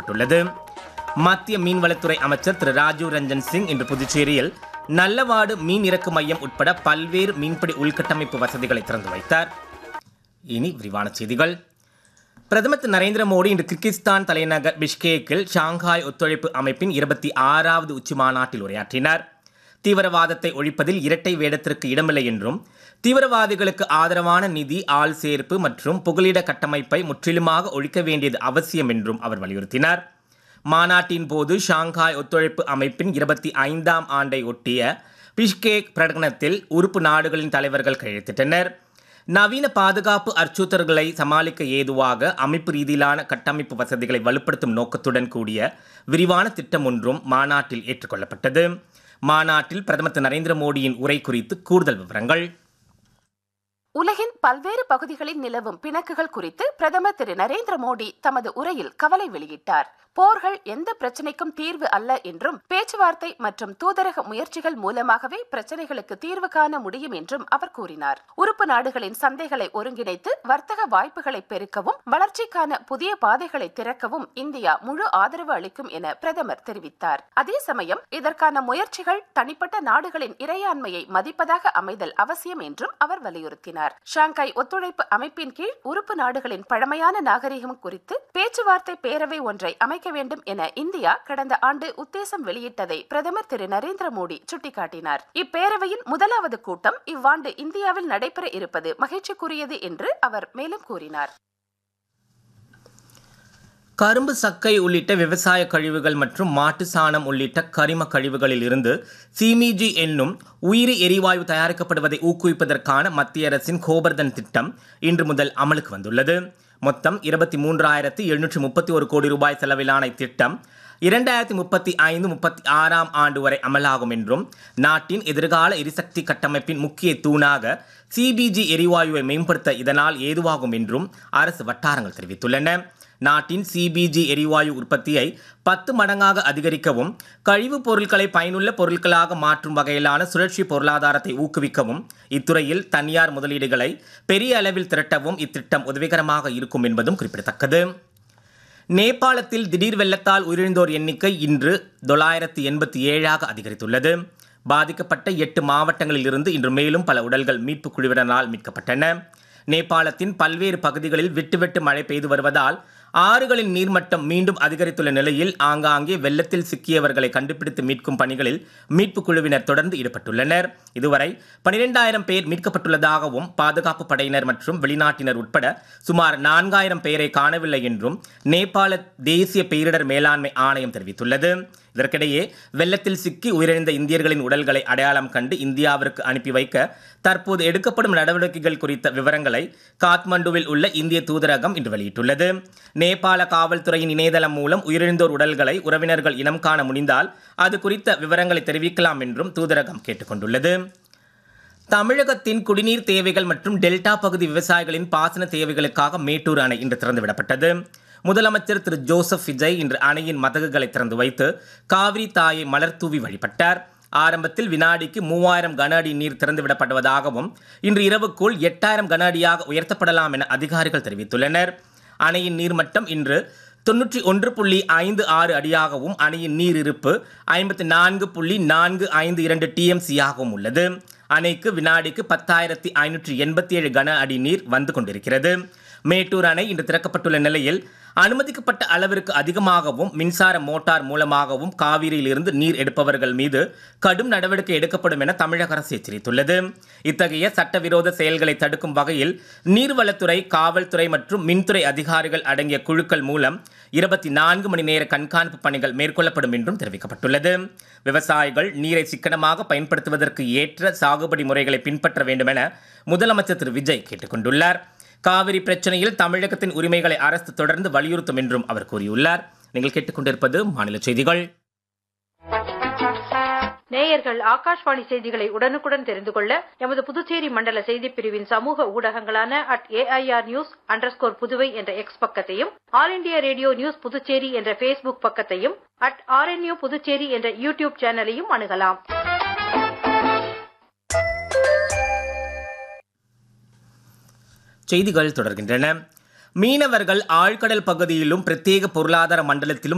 அறிவிக்கப்பட்டுள்ளது மத்திய மீன்வளத்துறை அமைச்சர் திரு ராஜீவ் ரஞ்சன் சிங் இன்று புதுச்சேரியில் நல்லவாடு மீன் இறக்கு மையம் உட்பட பல்வேறு மீன்பிடி உள்கட்டமைப்பு வசதிகளை திறந்து வைத்தார் இனி விரிவான செய்திகள் பிரதமர் திரு நரேந்திர மோடி இன்று கிர்கிஸ்தான் தலைநகர் பிஷ்கேக்கில் ஷாங்காய் ஒத்துழைப்பு அமைப்பின் இருபத்தி ஆறாவது உச்சி மாநாட்டில் உரையாற்றினார் தீவிரவாதத்தை ஒழிப்பதில் இரட்டை வேடத்திற்கு இடமில்லை என்றும் தீவிரவாதிகளுக்கு ஆதரவான நிதி ஆள் சேர்ப்பு மற்றும் புகலிட கட்டமைப்பை முற்றிலுமாக ஒழிக்க வேண்டியது அவசியம் என்றும் அவர் வலியுறுத்தினார் மாநாட்டின் போது ஷாங்காய் ஒத்துழைப்பு அமைப்பின் இருபத்தி ஐந்தாம் ஆண்டை ஒட்டிய பிஷ்கேக் பிரகடனத்தில் உறுப்பு நாடுகளின் தலைவர்கள் கையெழுத்திட்டனர் நவீன பாதுகாப்பு அச்சுறுத்தல்களை சமாளிக்க ஏதுவாக அமைப்பு ரீதியிலான கட்டமைப்பு வசதிகளை வலுப்படுத்தும் நோக்கத்துடன் கூடிய விரிவான திட்டம் ஒன்றும் மாநாட்டில் ஏற்றுக்கொள்ளப்பட்டது மாநாட்டில் பிரதமர் திரு நரேந்திர மோடியின் உரை குறித்து கூடுதல் விவரங்கள் உலகின் பல்வேறு பகுதிகளில் நிலவும் பிணக்குகள் குறித்து பிரதமர் திரு நரேந்திர மோடி தமது உரையில் கவலை வெளியிட்டார் போர்கள் எந்த பிரச்சனைக்கும் தீர்வு அல்ல என்றும் பேச்சுவார்த்தை மற்றும் தூதரக முயற்சிகள் மூலமாகவே பிரச்சனைகளுக்கு தீர்வு காண முடியும் என்றும் அவர் கூறினார் உறுப்பு நாடுகளின் சந்தைகளை ஒருங்கிணைத்து வர்த்தக வாய்ப்புகளை பெருக்கவும் வளர்ச்சிக்கான புதிய பாதைகளை திறக்கவும் இந்தியா முழு ஆதரவு அளிக்கும் என பிரதமர் தெரிவித்தார் அதே சமயம் இதற்கான முயற்சிகள் தனிப்பட்ட நாடுகளின் இறையாண்மையை மதிப்பதாக அமைதல் அவசியம் என்றும் அவர் வலியுறுத்தினார் ஷாங்காய் ஒத்துழைப்பு அமைப்பின் கீழ் உறுப்பு நாடுகளின் பழமையான நாகரிகம் குறித்து பேச்சுவார்த்தை பேரவை ஒன்றை அமைக்க வேண்டும் என இந்தியா கடந்த ஆண்டு உத்தேசம் வெளியிட்டதை பிரதமர் திரு நரேந்திர மோடி சுட்டிக்காட்டினார் இப்பேரவையின் முதலாவது கூட்டம் இவ்வாண்டு இந்தியாவில் நடைபெற இருப்பது மகிழ்ச்சிக்குரியது என்று அவர் மேலும் கூறினார் கரும்பு சக்கை உள்ளிட்ட விவசாய கழிவுகள் மற்றும் மாட்டு சாணம் உள்ளிட்ட கரிம கழிவுகளில் இருந்து சிமிஜி என்னும் உயிரி எரிவாயு தயாரிக்கப்படுவதை ஊக்குவிப்பதற்கான மத்திய அரசின் கோபர்தன் திட்டம் இன்று முதல் அமலுக்கு வந்துள்ளது மொத்தம் இருபத்தி மூன்றாயிரத்தி எழுநூற்றி முப்பத்தி ஒரு கோடி ரூபாய் செலவிலான இத்திட்டம் இரண்டாயிரத்தி முப்பத்தி ஐந்து முப்பத்தி ஆறாம் ஆண்டு வரை அமலாகும் என்றும் நாட்டின் எதிர்கால எரிசக்தி கட்டமைப்பின் முக்கிய தூணாக சிபிஜி எரிவாயுவை மேம்படுத்த இதனால் ஏதுவாகும் என்றும் அரசு வட்டாரங்கள் தெரிவித்துள்ளன நாட்டின் சிபிஜி எரிவாயு உற்பத்தியை பத்து மடங்காக அதிகரிக்கவும் கழிவுப் பொருட்களை பயனுள்ள பொருட்களாக மாற்றும் வகையிலான சுழற்சி பொருளாதாரத்தை ஊக்குவிக்கவும் இத்துறையில் தனியார் முதலீடுகளை பெரிய அளவில் திரட்டவும் இத்திட்டம் உதவிகரமாக இருக்கும் என்பதும் குறிப்பிடத்தக்கது நேபாளத்தில் திடீர் வெள்ளத்தால் உயிரிழந்தோர் எண்ணிக்கை இன்று தொள்ளாயிரத்தி எண்பத்தி ஏழாக அதிகரித்துள்ளது பாதிக்கப்பட்ட எட்டு மாவட்டங்களில் இருந்து இன்று மேலும் பல உடல்கள் மீட்புக் குழுவினரால் மீட்கப்பட்டன நேபாளத்தின் பல்வேறு பகுதிகளில் விட்டு விட்டு மழை பெய்து வருவதால் ஆறுகளின் நீர்மட்டம் மீண்டும் அதிகரித்துள்ள நிலையில் ஆங்காங்கே வெள்ளத்தில் சிக்கியவர்களை கண்டுபிடித்து மீட்கும் பணிகளில் மீட்புக் குழுவினர் தொடர்ந்து ஈடுபட்டுள்ளனர் இதுவரை பனிரெண்டாயிரம் பேர் மீட்கப்பட்டுள்ளதாகவும் பாதுகாப்பு படையினர் மற்றும் வெளிநாட்டினர் உட்பட சுமார் நான்காயிரம் பேரை காணவில்லை என்றும் நேபாள தேசிய பேரிடர் மேலாண்மை ஆணையம் தெரிவித்துள்ளது இதற்கிடையே வெள்ளத்தில் சிக்கி உயிரிழந்த இந்தியர்களின் உடல்களை அடையாளம் கண்டு இந்தியாவிற்கு அனுப்பி வைக்க தற்போது எடுக்கப்படும் நடவடிக்கைகள் குறித்த விவரங்களை காத்மண்டுவில் உள்ள இந்திய தூதரகம் இன்று வெளியிட்டுள்ளது நேபாள காவல்துறையின் இணையதளம் மூலம் உயிரிழந்தோர் உடல்களை உறவினர்கள் இனம் காண முடிந்தால் அது குறித்த விவரங்களை தெரிவிக்கலாம் என்றும் தூதரகம் கேட்டுக்கொண்டுள்ளது தமிழகத்தின் குடிநீர் தேவைகள் மற்றும் டெல்டா பகுதி விவசாயிகளின் பாசன தேவைகளுக்காக மேட்டூர் அணை இன்று திறந்துவிடப்பட்டது முதலமைச்சர் திரு ஜோசப் விஜய் இன்று அணையின் மதகுகளை திறந்து வைத்து காவிரி தாயை மலர் தூவி வழிபட்டார் ஆரம்பத்தில் வினாடிக்கு மூவாயிரம் கன அடி நீர் திறந்துவிடப்படுவதாகவும் இன்று இரவுக்குள் எட்டாயிரம் கன அடியாக உயர்த்தப்படலாம் என அதிகாரிகள் தெரிவித்துள்ளனர் அணையின் நீர்மட்டம் இன்று தொன்னூற்றி ஒன்று புள்ளி ஐந்து ஆறு அடியாகவும் அணையின் நீர் இருப்பு ஐம்பத்தி நான்கு புள்ளி நான்கு ஐந்து இரண்டு டிஎம்சியாகவும் உள்ளது அணைக்கு வினாடிக்கு பத்தாயிரத்தி ஐநூற்றி எண்பத்தி ஏழு கன அடி நீர் வந்து கொண்டிருக்கிறது மேட்டூர் அணை இன்று திறக்கப்பட்டுள்ள நிலையில் அனுமதிக்கப்பட்ட அளவிற்கு அதிகமாகவும் மின்சார மோட்டார் மூலமாகவும் காவிரியிலிருந்து நீர் எடுப்பவர்கள் மீது கடும் நடவடிக்கை எடுக்கப்படும் என தமிழக அரசு எச்சரித்துள்ளது இத்தகைய சட்டவிரோத செயல்களை தடுக்கும் வகையில் நீர்வளத்துறை காவல்துறை மற்றும் மின்துறை அதிகாரிகள் அடங்கிய குழுக்கள் மூலம் இருபத்தி நான்கு மணி நேர கண்காணிப்பு பணிகள் மேற்கொள்ளப்படும் என்றும் தெரிவிக்கப்பட்டுள்ளது விவசாயிகள் நீரை சிக்கனமாக பயன்படுத்துவதற்கு ஏற்ற சாகுபடி முறைகளை பின்பற்ற வேண்டும் என முதலமைச்சர் திரு விஜய் கேட்டுக்கொண்டுள்ளார் காவிரி பிரச்சனையில் தமிழகத்தின் உரிமைகளை அரசு தொடர்ந்து வலியுறுத்தும் என்றும் அவர் கூறியுள்ளார் நீங்கள் கேட்டுக்கொண்டிருப்பது மாநில செய்திகள் நேயர்கள் ஆகாஷ்வாணி செய்திகளை உடனுக்குடன் தெரிந்து கொள்ள எமது புதுச்சேரி மண்டல செய்திப் பிரிவின் சமூக ஊடகங்களான at AIR news underscore Puduvai என்ற எக்ஸ் பக்கத்தையும் All India Radio news Puducherry என்ற ஃபேஸ்புக் பக்கத்தையும் அட் ஆர்என்யூ புதுச்சேரி என்ற யூடியூப் சேனலையும் அணுகலாம் செய்திகள் தொடர்கின்றன மீனவர்கள் ஆழ்கடல் பகுதியிலும் பிரத்யேக பொருளாதார மண்டலத்திலும்